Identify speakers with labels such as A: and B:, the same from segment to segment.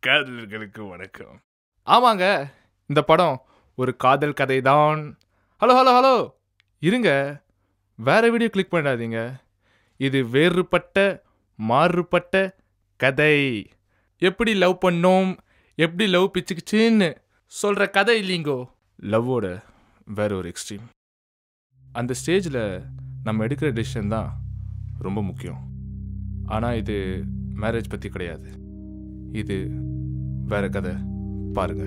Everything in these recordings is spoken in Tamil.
A: காதலர்களுக்கு வணக்கம் ஆமாங்க இந்த படம் ஒரு காதல் கதை தான் ஹலோ ஹலோ ஹலோ இருங்க வேற வீடியோ கிளிக் பண்ணாதீங்க இது வேறுபட்ட மாறுபட்ட கதை எப்படி லவ் பண்ணோம் எப்படி லவ் பிச்சுக்குச்சின்னு சொல்ற கதை இல்லைங்கோ லவ்வோட வேற ஒரு எக்ஸ்ட்ரீம் அந்த ஸ்டேஜில் நம்ம எடுக்கிற டெசிஷன் தான் ரொம்ப முக்கியம் ஆனால் இது மேரேஜ் பற்றி கிடையாது இது வேற கதை பாருங்க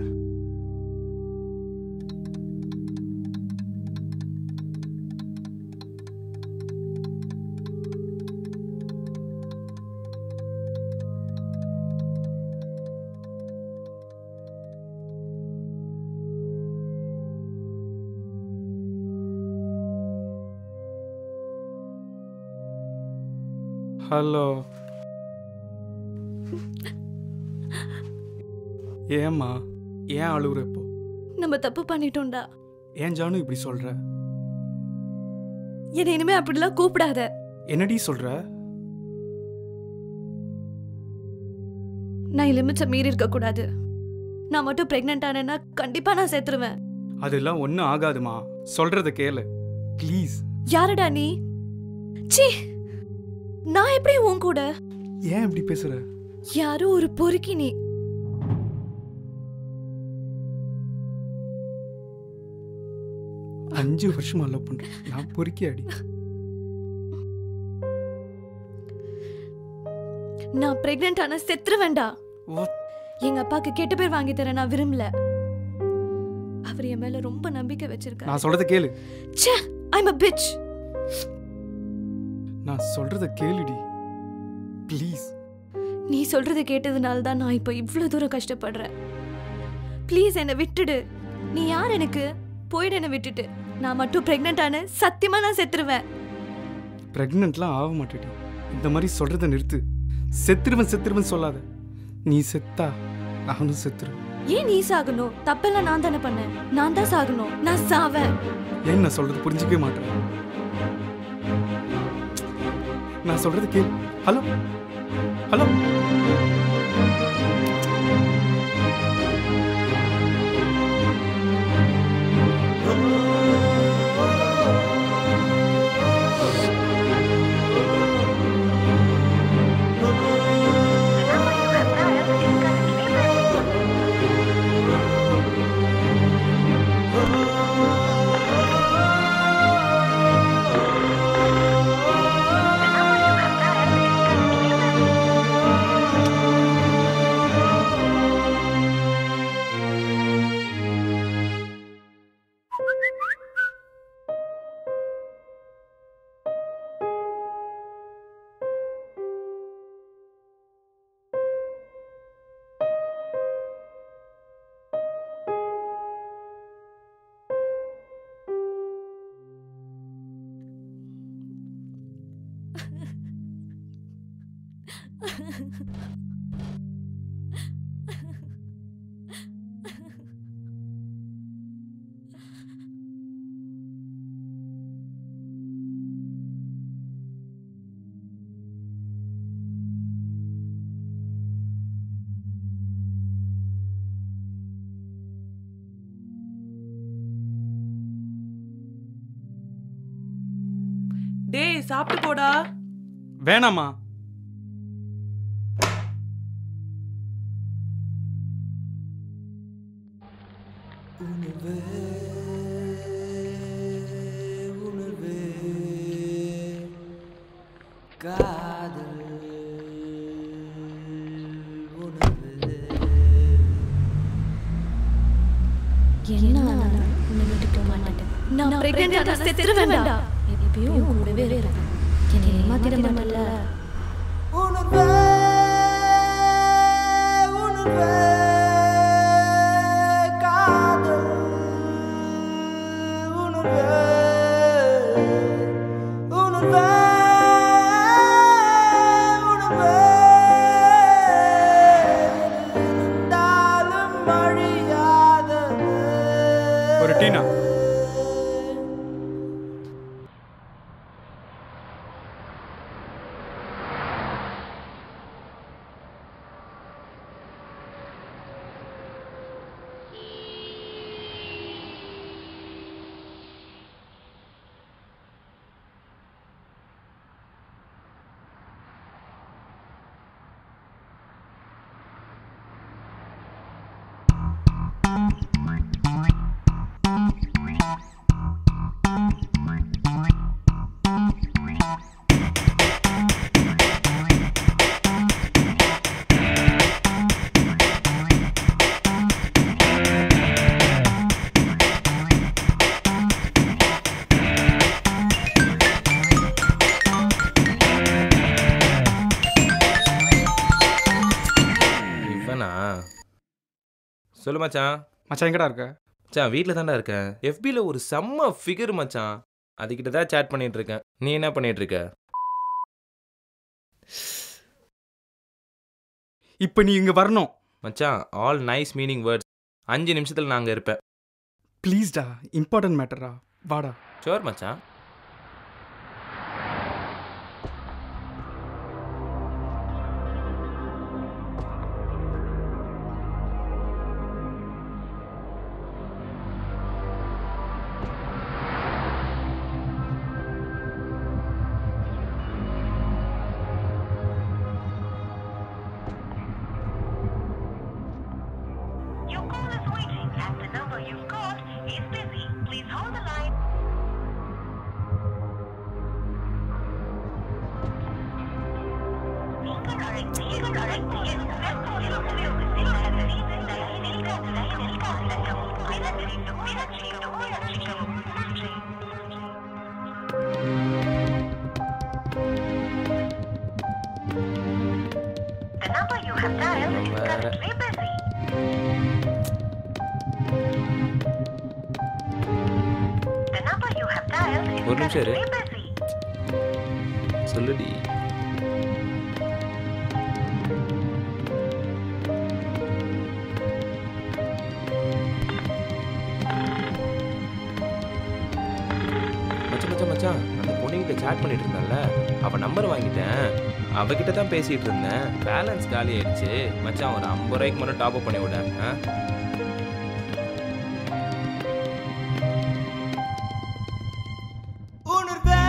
B: ஹலோ ஏம்மா ஏன் அழுகுற இப்போ
C: நம்ம தப்பு பண்ணிட்டோம்டா
B: ஏன் ஜானு இப்படி சொல்ற
C: என்னை இனிமே அப்படிலாம் கூப்பிடாத
B: என்னடி சொல்ற
C: நான் லிமிட்ஸை மீறி இருக்க கூடாது நான் மட்டும் பிரெக்னென்ட் ஆனேன்னா கண்டிப்பா நான் செத்துருவேன்
B: அதெல்லாம் ஒன்றும் ஆகாதுமா சொல்றத கேளு ப்ளீஸ்
C: யாருடா நீ ச்சீ நான் எப்படி உன் கூட
B: ஏன் இப்படி பேசுற
C: யாரோ ஒரு பொறுக்கி நீ
B: அஞ்சு வருஷமா லவ் பண்றேன் நான் பொறுக்கி அடி
C: நான் பிரெக்னென்ட் ஆன செத்துருவேன்டா
B: What?
C: எங்க அப்பாக்கு கெட்ட பேர் வாங்கி தர நான் விரும்பல அவர் என் மேல ரொம்ப நம்பிக்கை வச்சிருக்காரு
B: நான் சொல்றத கேளு
C: ச்சே ஐம் a bitch
B: நான் சொல்றத கேளுடி ப்ளீஸ்
C: நீ சொல்றதை கேட்டதுனால தான் நான் இப்போ இவ்வளவு தூரம் கஷ்டப்படுறேன் ப்ளீஸ் என்னை விட்டுடு நீ யார் எனக்கு போயிடு என்னை விட்டுட்டு நான் மட்டும் பிரெக்னென்ட் ஆன சத்தியமா நான் செத்துருவேன்
B: ப்ரெக்னென்ட்லாம் ஆக மாட்டேடி இந்த மாதிரி சொல்றத நிறுத்து செத்துருவன் செத்துருவன் சொல்லாத நீ செத்தா அவனும் செத்துருவேன்
C: ஏன் நீ சாகணும் தப்பெல்லாம் நான் தானே பண்ணேன் நான் தான் சாகணும் நான் சாவேன்
B: ஏன் நான் சொல்றது புரிஞ்சிக்கவே மாட்டேன் நான் சொல்றது கேள் ஹலோ ஹலோ
D: டேய் சாப்பிட்டு போடா
B: வேணாமா
E: என்ன ஆனாலும் உன்னை விட்டுக்க மாட்டேன்
C: நான் பிரெக்னென்ட் ஆன செத்துருவேன்டா
E: எப்பயும் உன் கூடவே இருப்பேன் என்னை ஏமாத்திட மாட்டேன்ல
B: ஒரு டீனா
D: சொல்லு மச்சான்
B: மச்சான் எங்கடா இருக்க
D: மச்சான் வீட்டில் தான்டா இருக்கேன் எஃபியில் ஒரு செம்ம ஃபிகர் மச்சான் அதுக்கிட்ட தான் சேட் பண்ணிட்டு இருக்கேன் நீ என்ன பண்ணிட்டு இருக்க
B: இப்போ நீ இங்க வரணும்
D: மச்சான் ஆல் நைஸ் மீனிங் வேர்ட்ஸ் அஞ்சு நிமிஷத்தில் நான் அங்கே இருப்பேன்
B: ப்ளீஸ்டா இம்பார்ட்டன்ட் மேட்டரா வாடா
D: ஷோர் மச்சான்
F: Your call is waiting and the number you've called is busy. Please hold the line. நீங்கள் அழைத்து நீங்கள் அழைத்து என் மேற்கோளில் உபயோகித்து தயவுசெய்து லைனில் காத்து லைனில் காத்திருக்கவும் பிறகு மீண்டும் முயற்சிக்கவும் முயற்சிக்கவும் நன்றி The number you have dialed is currently busy. The number you have dialed is
D: ஒரு நிமிஷம் இரு.
F: currently busy.
D: சொல்லுடி மச்சான் மச்சான் மச்சான் அந்த பொண்ணுகிட்ட சேட் பண்ணிட்டு இருந்தேன்ல அவ நம்பர் வாங்கிட்டேன் அவகிட்ட தான் பேசிட்டு இருந்தேன் பேலன்ஸ் காலி ஆயிடுச்சு மச்சான் ஒரு ஐம்பது ரூபாய்க்கு மட்டும் டாப் அப் பண்ணி விட ஆ?
G: உணர்வே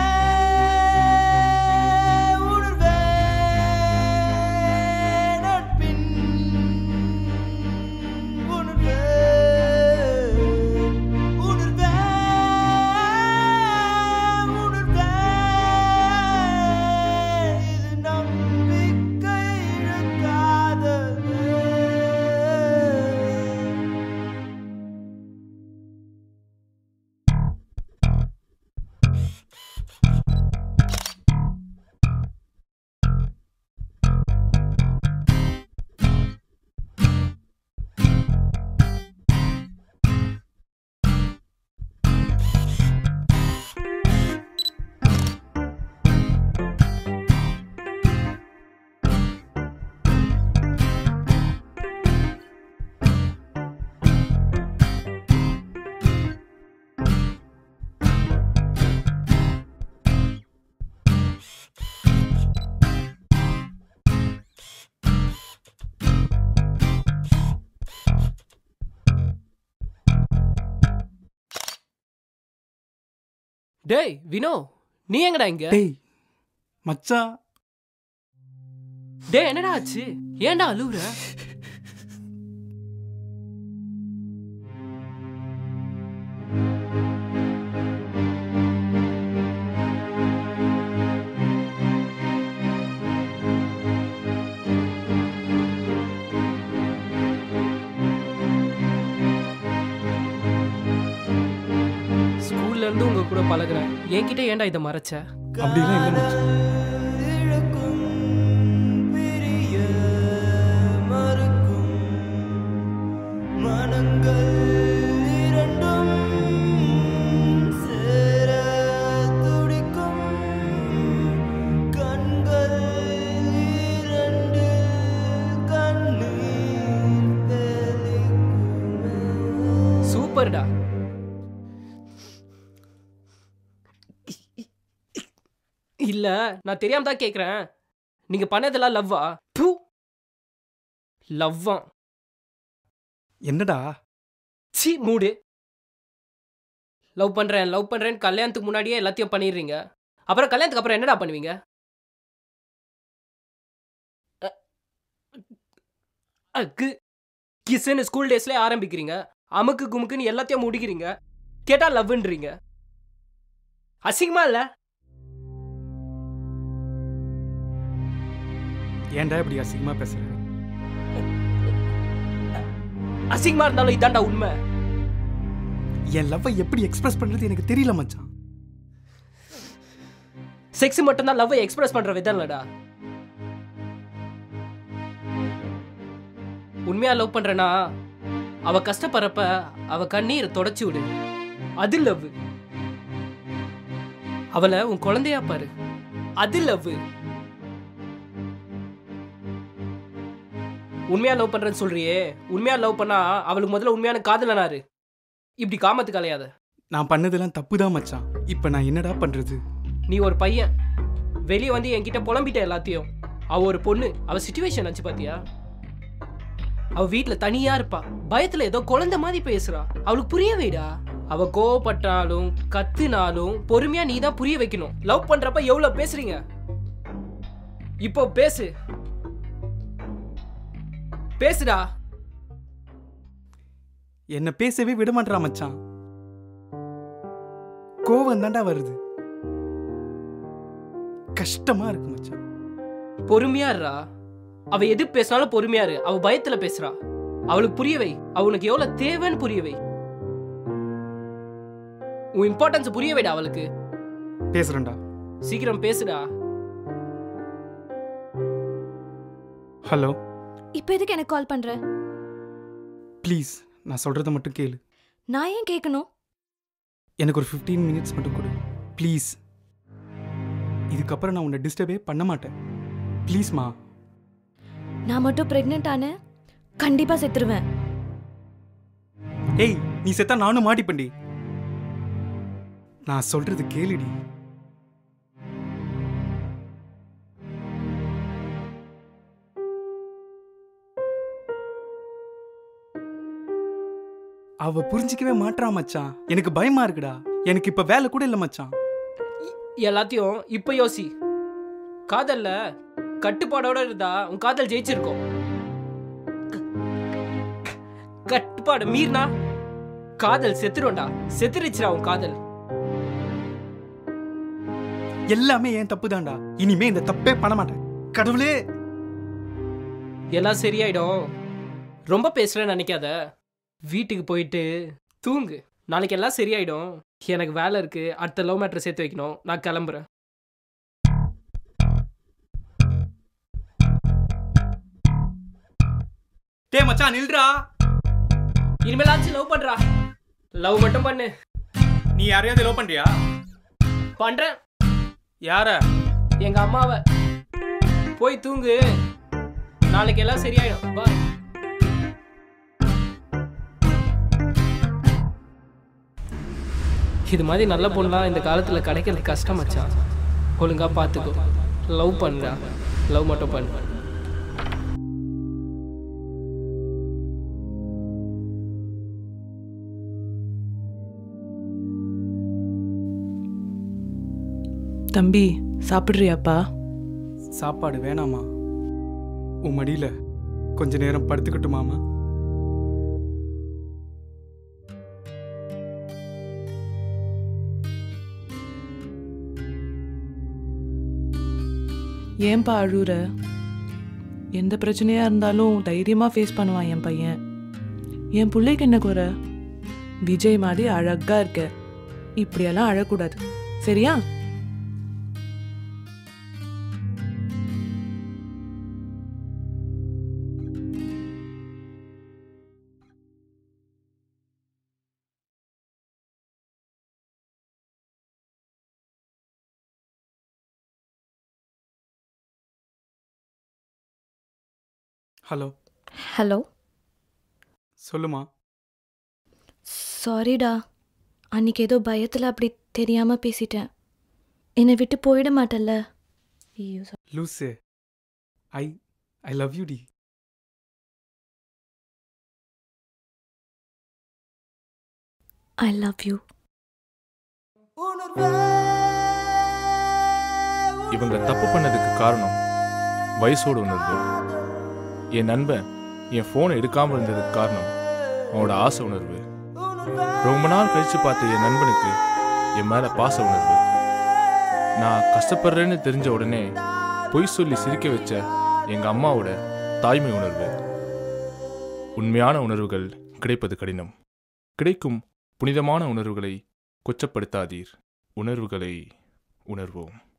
G: உணர்வே நட்பின் உணர்வே உணர்வே உணர்வே இது நம்பிக்கை இழக்காதது
H: டேய் வினோ நீ எங்கடா இங்க
B: டேய் மச்சான்
H: டேய் என்னடா ஆச்சு ஏன்டா அழுவுற ஸ்கூல்ல இருந்து உங்க கூட பழகுறேன் என்கிட்ட ஏன்டா இதை மறைச்ச
B: அப்படிலாம் இல்லை மச்சான்
G: இழக்கும் பிரிய மறுக்கும் மனங்கள் இரண்டும் சேர துடிக்கும் கண்கள் இரண்டு கண்ணீர் தெளிக்குமே
H: சூப்பர்டா இல்ல நான் தெரியாம தான் கேக்குறேன் நீங்க பண்ணதெல்லாம் லவ்வா பூ லவ்வா
B: என்னடா
H: சி மூடு லவ் பண்றேன் லவ் பண்றேன் கல்யாணத்துக்கு முன்னாடியே எல்லாத்தையும் பண்ணிடுறீங்க அப்புறம் கல்யாணத்துக்கு அப்புறம் என்னடா பண்ணுவீங்க அ- அக்கு கிஸ்ன்னு ஸ்கூல் டேஸ்லயே ஆரம்பிக்கிறீங்க அமுக்கு குமுக்குன்னு எல்லாத்தையும் முடிக்கிறீங்க கேட்டா லவ்ன்றீங்க அசிங்கமா இல்ல
B: ஏன்டா இப்படி அசிங்கமா பேசுற
H: அசிங்கமா இருந்தாலும் இதான்டா உண்மை
B: என் லவ்வை எப்படி எக்ஸ்பிரஸ் பண்றது எனக்கு தெரியல மச்சான்
H: செக்ஸ் மட்டும்தான் லவ்வை எக்ஸ்பிரஸ் பண்ற விதம் இல்லடா உண்மையா லவ் பண்றேனா அவ கஷ்டப்படுறப்ப அவ கண்ணீரை தொடச்சி விடு அது லவ் அவளை உன் குழந்தையா பாரு அது லவ் உண்மையா லவ் பண்றேன்னு சொல்றியே உண்மையா லவ் பண்ணா அவளுக்கு முதல்ல உண்மையான காதலனாரு இப்படி காமத்துக்கு அலையாத
B: நான் பண்ணதெல்லாம் தப்பு தான் மச்சான் இப்போ நான் என்னடா பண்ணுறது
H: நீ ஒரு பையன் வெளியே வந்து என்கிட்ட புலம்பிட்ட எல்லாத்தையும் அவ ஒரு பொண்ணு அவ சுச்சுவேஷன் வச்சு பாத்தியா அவ வீட்ல தனியா இருப்பா பயத்துல ஏதோ குழந்தை மாதிரி பேசுறா அவளுக்கு புரிய வைடா அவ கோவப்பட்டாலும் கத்துனாலும் பொறுமையா நீ தான் புரிய வைக்கணும் லவ் பண்றப்ப எவ்வளவு பேசுறீங்க இப்போ பேசு பேசுடா
B: என்னை பேசவே விட மாட்றான் மச்சான் கோவம் தாண்டா வருது கஷ்டமா இருக்கு மச்சான்
H: பொறுமையா இருடா அவ எது பேசினாலும் பொறுமையா இரு அவ பயத்துல பேசுறா அவளுக்கு புரிய வை அவனுக்கு எவ்வளவு தேவைன்னு புரிய வை உன் இம்பார்ட்டன்ஸ் புரிய வைடா அவளுக்கு
B: பேசுறேன்டா
H: சீக்கிரம் பேசுடா
B: ஹலோ
C: இப்போ எதுக்கு எனக்கு கால் பண்ற
B: ப்ளீஸ் நான் சொல்றத மட்டும் கேளு
C: நான் ஏன் கேட்கணும்
B: எனக்கு ஒரு 15 மினிட்ஸ் மட்டும் கொடு ப்ளீஸ் இதுக்கப்புறம் நான் உன்னை டிஸ்டர்பே பண்ண மாட்டேன் ப்ளீஸ்மா
C: நான் மட்டும் பிரெக்னென்ட் ஆன கண்டிப்பா செத்துருவேன்
B: ஏய் நீ செத்தா நானும் மாட்டிப்பண்டி நான் சொல்றது கேளுடி அவ புரிஞ்சிக்கவே மாட்றா மச்சான் எனக்கு பயமா இருக்குடா எனக்கு இப்ப வேலை கூட இல்ல மச்சான்
H: எல்லாத்தையும் இப்ப யோசி காதல்ல கட்டுப்பாடோட இருந்தா உன் காதல் ஜெயிச்சிருக்கும் கட்டுப்பாடு மீறினா காதல் செத்துரும்டா செத்துருச்சுடா உன் காதல்
B: எல்லாமே என் தப்பு தான்டா இனிமே இந்த தப்பே பண்ண மாட்டேன் கடவுளே
H: எல்லாம் சரியாயிடும் ரொம்ப பேசுறேன்னு நினைக்காத வீட்டுக்கு போயிட்டு தூங்கு நாளைக்கு எல்லாம் சரியாயிடும் எனக்கு வேலை இருக்கு அடுத்த லவ் மேட்ரு சேர்த்து வைக்கணும் நான் கிளம்புறேன்
B: டே மச்சான் நில்றா
H: இனிமேலாச்சும் லவ் பண்றா லவ் மட்டும் பண்ணு
B: நீ யாரையாவது லவ் பண்றியா
H: பண்றேன்
B: யார
H: எங்க அம்மாவை போய் தூங்கு நாளைக்கு எல்லாம் சரியாயிடும் பாய் இது மாதிரி நல்ல பொண்ணுலாம் இந்த காலத்துல கிடைக்கிறது கஷ்டம் மச்சான் ஒழுங்கா பார்த்துக்கோ லவ் பண்ணுடா லவ் மட்டும் பண்ணு
I: தம்பி சாப்பிட்றியாப்பா
B: சாப்பாடு வேணாமா உன் மடியில கொஞ்ச நேரம் படுத்துக்கட்டுமாமா
I: ஏன்பா அழுற எந்த பிரச்சனையா இருந்தாலும் தைரியமா ஃபேஸ் பண்ணுவான் என் பையன் என் பிள்ளைக்கு என்ன குறை விஜய் மாதிரி அழகா இருக்க இப்படியெல்லாம் அழக்கூடாது சரியா
B: ஹலோ
C: ஹலோ
B: சொல்லுமா
C: சாரிடா அன்னைக்கு ஏதோ பயத்தில் அப்படி தெரியாம பேசிட்டேன் என்னை விட்டு போயிட மாட்டல்ல ஐயோ
B: loose I I love you டி
C: ஐ லவ் யூ
A: இவங்க தப்பு பண்ணதுக்கு காரணம் வயசோட உணர்வு என் நண்பன் என் ஃபோனை எடுக்காமல் இருந்ததுக்கு காரணம் அவனோட ஆசை உணர்வு ரொம்ப நாள் கழிச்சு பார்த்த என் நண்பனுக்கு என் மேலே பாச உணர்வு நான் கஷ்டப்படுறேன்னு தெரிஞ்ச உடனே பொய் சொல்லி சிரிக்க வச்ச எங்கள் அம்மாவோட தாய்மை உணர்வு உண்மையான உணர்வுகள் கிடைப்பது கடினம் கிடைக்கும் புனிதமான உணர்வுகளை கொச்சப்படுத்தாதீர் உணர்வுகளை உணர்வோம்